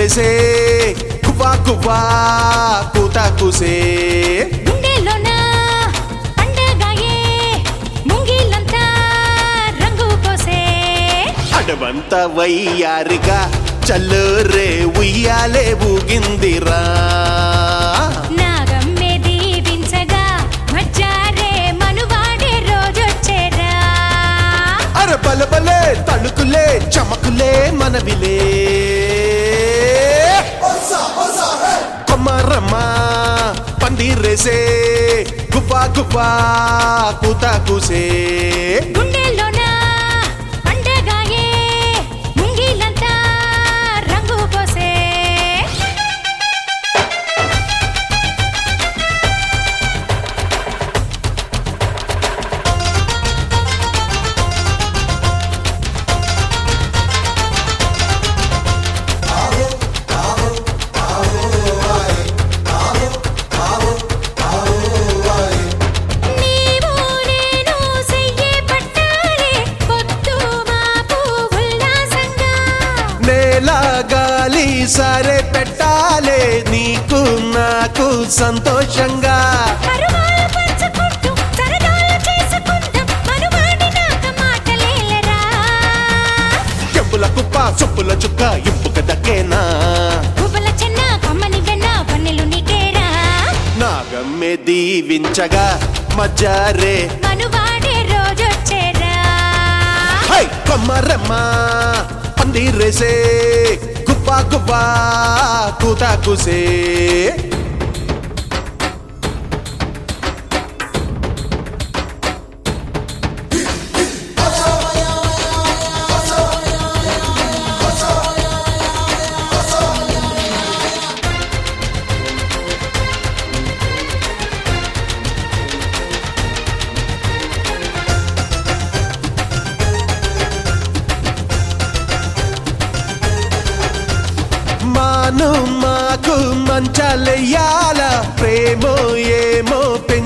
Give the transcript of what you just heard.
రేసే కువా కువా కూత కూసే గుండెలోన పండగాయే ముంగిలంతా రంగు పోసే అడవంత వయ్యారిగా చల్లరే ఉయ్యాలే ఊగిందిరా నాగమ్మే దీవించగా మజ్జారే మనువాడే రోజొచ్చేరా అర బలబలే తళుకులే చమకులే మనవిలే కొమ్మరమ్మా పందిరేసే గువ్వా గువ్వా కూత కూసే గుండెలోన పండగాయే ముంగిలంతా రంగు పోసే నీవు నేను చెయ్యే పట్టాలే పొద్దు మాపు ఉల్లాసంగా నేల గాలి సరే పెట్టాలే నీకు నాకు సంతోషంగా పరువాలు పంచుకుంటూ సరదాలు చేసుకుందాం మనువాడినాక మాటలేలరా చెప్పుల కుప్ప సొప్పుల చుక్క ఇంపుక దక్కేనా గుబల చెన్న కమ్మని వెన్న పన్నెలు నీకేరా నాగమ్మె దీవించగా మజ్జారే మనువాడే రోజొచ్చేరా హై కొమ్మరమ్మ పందిరేసే గువ్వా గువ్వా కూత కూసే మాను మాకు మంచాలెయ్యాల ప్రేమో ఏమో పెంచాలెయ్యాల